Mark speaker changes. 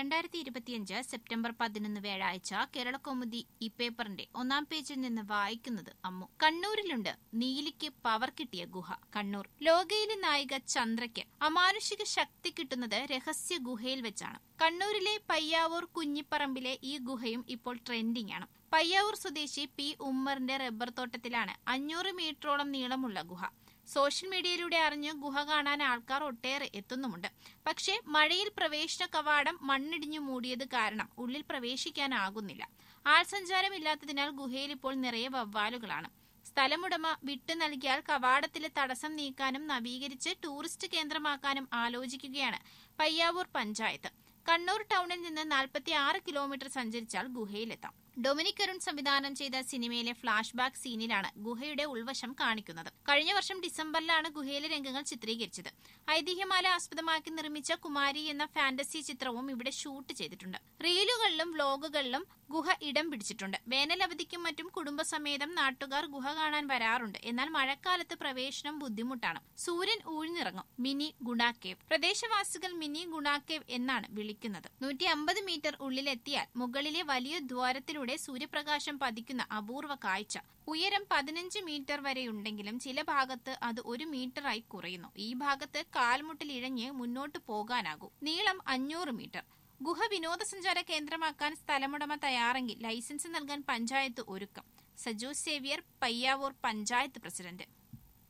Speaker 1: രണ്ടായിരത്തി ഇരുപത്തിയഞ്ച് സെപ്റ്റംബർ പതിനൊന്ന് വ്യാഴാഴ്ച കേരളകൗമുദി ഈ പേപ്പറിന്റെ ഒന്നാം പേജിൽ നിന്ന് വായിക്കുന്നത് അമ്മു കണ്ണൂരിലുണ്ട് നീലിക്ക് പവർ കിട്ടിയ ഗുഹ കണ്ണൂർ ലോകയിലെ നായിക ചന്ദ്രയ്ക്ക് അമാനുഷിക ശക്തി കിട്ടുന്നത് രഹസ്യ ഗുഹയിൽ വെച്ചാണ് കണ്ണൂരിലെ പയ്യാവൂർ കുഞ്ഞിപ്പറമ്പിലെ ഈ ഗുഹയും ഇപ്പോൾ ട്രെൻഡിംഗ് ആണ് പയ്യാവൂർ സ്വദേശി പി ഉമ്മറിന്റെ റബ്ബർ തോട്ടത്തിലാണ് അഞ്ഞൂറ് മീറ്ററോളം നീളമുള്ള ഗുഹ സോഷ്യൽ മീഡിയയിലൂടെ അറിഞ്ഞ് ഗുഹ കാണാൻ ആൾക്കാർ ഒട്ടേറെ എത്തുന്നുമുണ്ട് പക്ഷേ മഴയിൽ പ്രവേശന കവാടം മണ്ണിടിഞ്ഞു മൂടിയത് കാരണം ഉള്ളിൽ പ്രവേശിക്കാനാകുന്നില്ല ആൾസഞ്ചാരമില്ലാത്തതിനാൽ ഗുഹയിൽ ഇപ്പോൾ നിറയെ വവ്വാലുകളാണ് സ്ഥലമുടമ വിട്ടു നൽകിയാൽ കവാടത്തിലെ തടസ്സം നീക്കാനും നവീകരിച്ച് ടൂറിസ്റ്റ് കേന്ദ്രമാക്കാനും ആലോചിക്കുകയാണ് പയ്യാവൂർ പഞ്ചായത്ത് കണ്ണൂർ ടൗണിൽ നിന്ന് നാൽപ്പത്തി ആറ് കിലോമീറ്റർ സഞ്ചരിച്ചാൽ ഗുഹയിലെത്താം ഡൊമിനിക് അരുൺ സംവിധാനം ചെയ്ത സിനിമയിലെ ഫ്ലാഷ് ബാക്ക് സീനിലാണ് ഗുഹയുടെ ഉൾവശം കാണിക്കുന്നത് കഴിഞ്ഞ വർഷം ഡിസംബറിലാണ് ഗുഹയിലെ രംഗങ്ങൾ ചിത്രീകരിച്ചത് ഐതിഹ്യമാല ആസ്പദമാക്കി നിർമ്മിച്ച കുമാരി എന്ന ഫാന്റസി ചിത്രവും ഇവിടെ ഷൂട്ട് ചെയ്തിട്ടുണ്ട് റീലുകളിലും വ്ലോഗുകളിലും ഗുഹ ഇടം പിടിച്ചിട്ടുണ്ട് വേനലവധിക്കും മറ്റും കുടുംബസമേതം നാട്ടുകാർ ഗുഹ കാണാൻ വരാറുണ്ട് എന്നാൽ മഴക്കാലത്ത് പ്രവേശനം ബുദ്ധിമുട്ടാണ് സൂര്യൻ ഊഴ്ന്നിറങ്ങും മിനി ഗുണാക്കേവ് പ്രദേശവാസികൾ മിനി ഗുണാക്കേവ് എന്നാണ് വിളിക്കുന്നത് നൂറ്റി അമ്പത് മീറ്റർ ഉള്ളിലെത്തിയാൽ മുകളിലെ വലിയ ദ്വാരത്തിലൂടെ സൂര്യപ്രകാശം പതിക്കുന്ന അപൂർവ കാഴ്ച ഉയരം പതിനഞ്ച് മീറ്റർ വരെയുണ്ടെങ്കിലും ചില ഭാഗത്ത് അത് ഒരു മീറ്ററായി കുറയുന്നു ഈ ഭാഗത്ത് കാൽമുട്ടിൽ ഇഴഞ്ഞ് മുന്നോട്ട് പോകാനാകും നീളം അഞ്ഞൂറ് മീറ്റർ ഗുഹ വിനോദസഞ്ചാര കേന്ദ്രമാക്കാൻ സ്ഥലമുടമ തയ്യാറെങ്കിൽ ലൈസൻസ് നൽകാൻ പഞ്ചായത്ത് ഒരുക്കം സജു സേവിയർ പയ്യാവൂർ പഞ്ചായത്ത് പ്രസിഡന്റ്